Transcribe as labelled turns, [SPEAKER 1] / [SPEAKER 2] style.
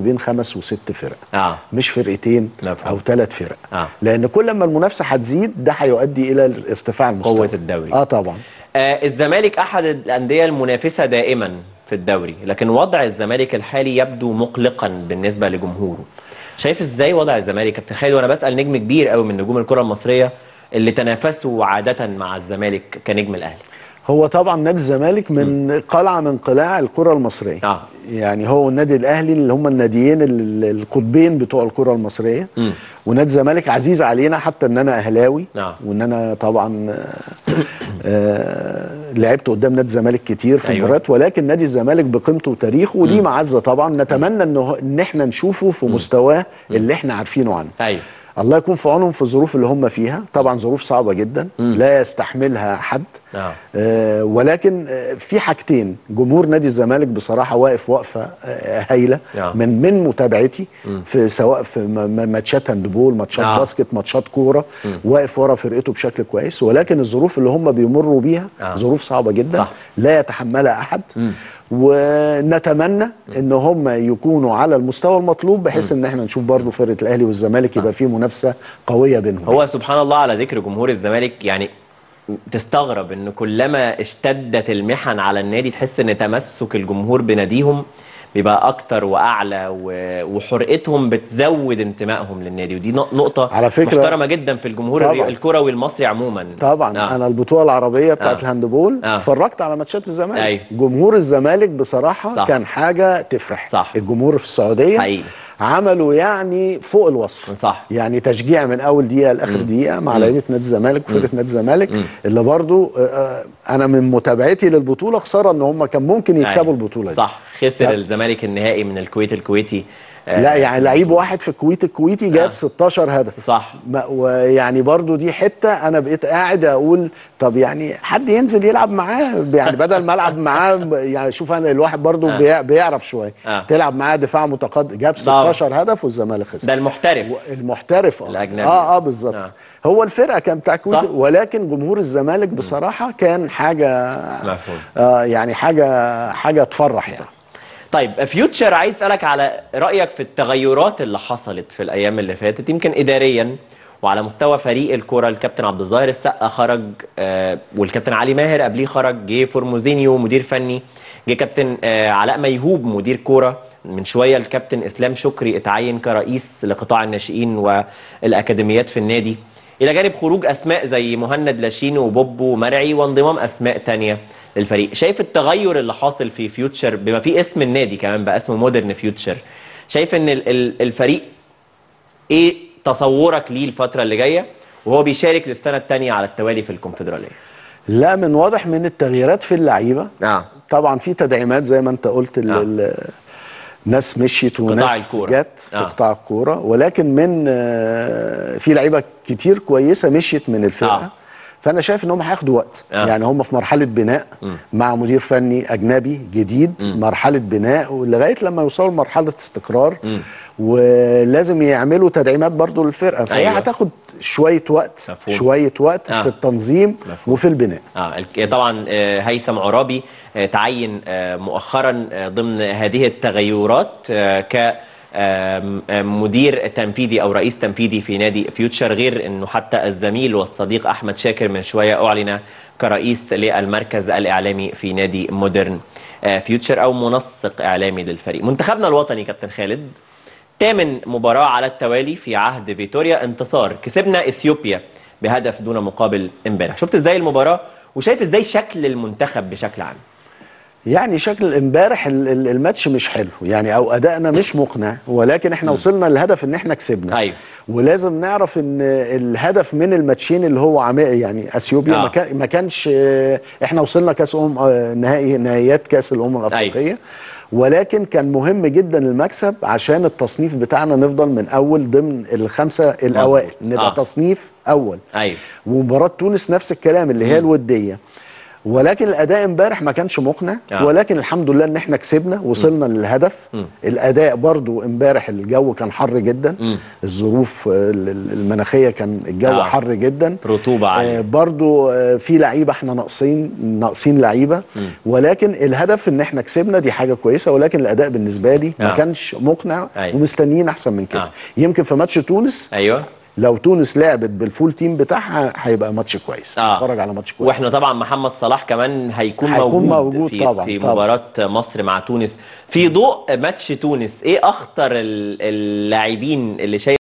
[SPEAKER 1] بين خمس وست فرق
[SPEAKER 2] اه
[SPEAKER 1] مش فرقتين
[SPEAKER 2] مفهوم.
[SPEAKER 1] او ثلاث فرق
[SPEAKER 2] آه.
[SPEAKER 1] لان كل ما المنافسه هتزيد ده هيؤدي الى ارتفاع المستوى
[SPEAKER 2] قوة الدوري.
[SPEAKER 1] اه طبعا
[SPEAKER 2] آه الزمالك احد الانديه المنافسه دائما في الدوري لكن وضع الزمالك الحالي يبدو مقلقا بالنسبه لجمهوره شايف ازاي وضع الزمالك كابتن خالد وانا بسال نجم كبير قوي من نجوم الكره المصريه اللي تنافسوا عاده مع الزمالك كنجم الاهلي
[SPEAKER 1] هو طبعا نادي الزمالك من قلعه من قلاع الكره المصريه
[SPEAKER 2] آه.
[SPEAKER 1] يعني هو النادي الاهلي اللي هم الناديين ال- القطبين بتوع الكره المصريه
[SPEAKER 2] مم.
[SPEAKER 1] ونادي الزمالك عزيز علينا حتى ان انا اهلاوي
[SPEAKER 2] نعم.
[SPEAKER 1] وان انا طبعا آه، آه، لعبت قدام نادي الزمالك كتير في
[SPEAKER 2] أيوة.
[SPEAKER 1] مباريات ولكن نادي الزمالك بقيمته وتاريخه وليه معزه طبعا نتمنى انه ان احنا نشوفه في مستواه اللي احنا عارفينه عنه
[SPEAKER 2] ايوه
[SPEAKER 1] الله يكون في عونهم في الظروف اللي هم فيها طبعا ظروف صعبه جدا لا يستحملها حد
[SPEAKER 2] نعم.
[SPEAKER 1] آه ولكن آه في حاجتين جمهور نادي الزمالك بصراحه واقف وقفه آه هايله
[SPEAKER 2] نعم.
[SPEAKER 1] من من متابعتي في سواء في م- م- ماتشات هاندبول ماتشات
[SPEAKER 2] نعم.
[SPEAKER 1] باسكت ماتشات كوره واقف ورا فرقته بشكل كويس ولكن الظروف اللي هم بيمروا بيها
[SPEAKER 2] آه.
[SPEAKER 1] ظروف صعبه جدا
[SPEAKER 2] صح.
[SPEAKER 1] لا يتحملها احد ونتمنى ان هم يكونوا على المستوى المطلوب بحيث ان احنا نشوف برضو فرقه الاهلي والزمالك يبقى في منافسه قويه بينهم
[SPEAKER 2] هو سبحان الله على ذكر جمهور الزمالك يعني تستغرب ان كلما اشتدت المحن على النادي تحس ان تمسك الجمهور بناديهم بيبقى اكتر واعلى و- وحرقتهم بتزود انتمائهم للنادي ودي نق- نقطه
[SPEAKER 1] على فكرة-
[SPEAKER 2] محترمه جدا في الجمهور
[SPEAKER 1] طبعاً.
[SPEAKER 2] الري- الكروي المصري عموما
[SPEAKER 1] طبعا
[SPEAKER 2] آه.
[SPEAKER 1] آه. انا البطوله العربيه بتاعت
[SPEAKER 2] آه.
[SPEAKER 1] آه. الهاندبول
[SPEAKER 2] آه.
[SPEAKER 1] آه. اتفرجت على ماتشات الزمالك
[SPEAKER 2] أيوة.
[SPEAKER 1] جمهور الزمالك بصراحه
[SPEAKER 2] صح.
[SPEAKER 1] صح. كان حاجه تفرح
[SPEAKER 2] صح.
[SPEAKER 1] الجمهور في السعوديه
[SPEAKER 2] حقيقي.
[SPEAKER 1] عملوا يعني فوق الوصف
[SPEAKER 2] صح.
[SPEAKER 1] يعني تشجيع من اول دقيقه لاخر دقيقه مع لعيبه نادي الزمالك وفرقه نادي الزمالك اللي برضو آه، آه، انا من متابعتي للبطوله خساره ان هم كان ممكن يكسبوا
[SPEAKER 2] أيوة.
[SPEAKER 1] البطوله دي
[SPEAKER 2] صح خسر
[SPEAKER 1] لا.
[SPEAKER 2] الزمالك النهائي من الكويت الكويتي آه،
[SPEAKER 1] لا يعني لعيب واحد في الكويت الكويتي جاب
[SPEAKER 2] آه.
[SPEAKER 1] 16 هدف
[SPEAKER 2] صح.
[SPEAKER 1] ما- ويعني برضو دي حته انا بقيت قاعد اقول طب يعني حد ينزل يلعب معاه يعني بدل ما العب معاه يعني شوف انا الواحد برضو
[SPEAKER 2] آه.
[SPEAKER 1] بيع- بيعرف شويه
[SPEAKER 2] آه.
[SPEAKER 1] تلعب معاه دفاع متقدم جاب 16 هدف والزمالك خسر
[SPEAKER 2] ده المحترف
[SPEAKER 1] المحترف آه.
[SPEAKER 2] الأجنبي.
[SPEAKER 1] اه اه بالظبط
[SPEAKER 2] آه.
[SPEAKER 1] آه. هو الفرقه كان بتاع الكويت
[SPEAKER 2] صح.
[SPEAKER 1] ولكن جمهور الزمالك بصراحه كان حاجه
[SPEAKER 2] مفهوم.
[SPEAKER 1] آه يعني حاجه حاجه تفرح يعني
[SPEAKER 2] طيب فيوتشر عايز اسالك على رايك في التغيرات اللي حصلت في الايام اللي فاتت يمكن اداريا وعلى مستوى فريق الكرة الكابتن عبد الظاهر السقا خرج آه والكابتن علي ماهر قبليه خرج جه فورموزينيو مدير فني جه كابتن آه علاء ميهوب مدير كوره من شويه الكابتن اسلام شكري اتعين كرئيس لقطاع الناشئين والاكاديميات في النادي الى جانب خروج اسماء زي مهند لاشين وبوبو ومرعي وانضمام اسماء تانية للفريق شايف التغير اللي حاصل في فيوتشر بما فيه اسم النادي كمان بقى اسمه مودرن فيوتشر شايف ان ال- ال- الفريق ايه تصورك ليه الفتره اللي جايه وهو بيشارك للسنه الثانيه على التوالي في الكونفدراليه
[SPEAKER 1] لا من واضح من التغييرات في اللعيبه
[SPEAKER 2] اه
[SPEAKER 1] طبعا في تدعيمات زي ما انت قلت ال-
[SPEAKER 2] آه.
[SPEAKER 1] ال- ناس مشيت وناس
[SPEAKER 2] الكورة.
[SPEAKER 1] جت في
[SPEAKER 2] آه.
[SPEAKER 1] قطاع الكوره ولكن من آه، في لعيبه كتير كويسه مشيت من الفرقه
[SPEAKER 2] آه.
[SPEAKER 1] فانا شايف ان هم هياخدوا وقت
[SPEAKER 2] آه.
[SPEAKER 1] يعني هم في مرحله بناء مع مدير فني اجنبي جديد مرحله بناء ولغايه لما يوصلوا لمرحله استقرار ولازم يعملوا تدعيمات برضو للفرقه فهي
[SPEAKER 2] أيوة.
[SPEAKER 1] هتاخد شويه وقت
[SPEAKER 2] مفهوم.
[SPEAKER 1] شويه وقت
[SPEAKER 2] آه.
[SPEAKER 1] في التنظيم
[SPEAKER 2] مفهوم.
[SPEAKER 1] وفي البناء
[SPEAKER 2] اه الك- طبعا آه، هيثم عرابي آه، تعين آه، مؤخرا آه، ضمن هذه التغيرات آه، ك آم، آم، مدير تنفيذي او رئيس تنفيذي في نادي فيوتشر غير انه حتى الزميل والصديق احمد شاكر من شويه اعلن كرئيس للمركز الاعلامي في نادي مودرن آه، فيوتشر او منسق اعلامي للفريق منتخبنا الوطني كابتن خالد تامن مباراة على التوالي في عهد فيتوريا انتصار كسبنا اثيوبيا بهدف دون مقابل امبارح شفت ازاي المباراة وشايف ازاي شكل المنتخب بشكل عام
[SPEAKER 1] يعني شكل امبارح ال- ال- الماتش مش حلو يعني او ادائنا مش مقنع ولكن احنا وصلنا للهدف ان احنا كسبنا
[SPEAKER 2] أيوة.
[SPEAKER 1] ولازم نعرف ان الهدف من الماتشين اللي هو عامل يعني اثيوبيا
[SPEAKER 2] آه.
[SPEAKER 1] ما كان- ما كانش احنا وصلنا كاس امم آه، نهائي نهائيات كاس الامم الافريقيه ولكن كان مهم جدا المكسب عشان التصنيف بتاعنا نفضل من اول ضمن الخمسه الاوائل نبقى
[SPEAKER 2] آه.
[SPEAKER 1] آه. تصنيف اول
[SPEAKER 2] ايوه
[SPEAKER 1] ومباراه تونس نفس الكلام اللي هي الوديه ولكن الاداء امبارح ما كانش مقنع
[SPEAKER 2] آه.
[SPEAKER 1] ولكن الحمد لله ان احنا كسبنا وصلنا للهدف الاداء برضو امبارح الجو كان حر جدا الظروف آه، ال- ال- المناخيه كان الجو
[SPEAKER 2] آه.
[SPEAKER 1] حر جدا
[SPEAKER 2] رطوبة عالية.
[SPEAKER 1] آه، برضو آه، في لعيبه احنا ناقصين ناقصين لعيبه ولكن الهدف ان احنا كسبنا دي حاجه كويسه ولكن الاداء بالنسبه لي ما
[SPEAKER 2] آه.
[SPEAKER 1] كانش مقنع
[SPEAKER 2] أيوة.
[SPEAKER 1] ومستنيين احسن من كده
[SPEAKER 2] آه.
[SPEAKER 1] يمكن في ماتش تونس
[SPEAKER 2] ايوه
[SPEAKER 1] لو تونس لعبت بالفول تيم بتاعها هيبقى ماتش كويس
[SPEAKER 2] آه.
[SPEAKER 1] نتفرج على ماتش كويس
[SPEAKER 2] واحنا طبعا محمد صلاح كمان هيكون,
[SPEAKER 1] هيكون
[SPEAKER 2] موجود,
[SPEAKER 1] موجود
[SPEAKER 2] في
[SPEAKER 1] طبعاً،
[SPEAKER 2] في
[SPEAKER 1] طبعاً.
[SPEAKER 2] مباراه مصر مع تونس في ضوء ماتش تونس ايه اخطر ال- اللاعبين اللي شايف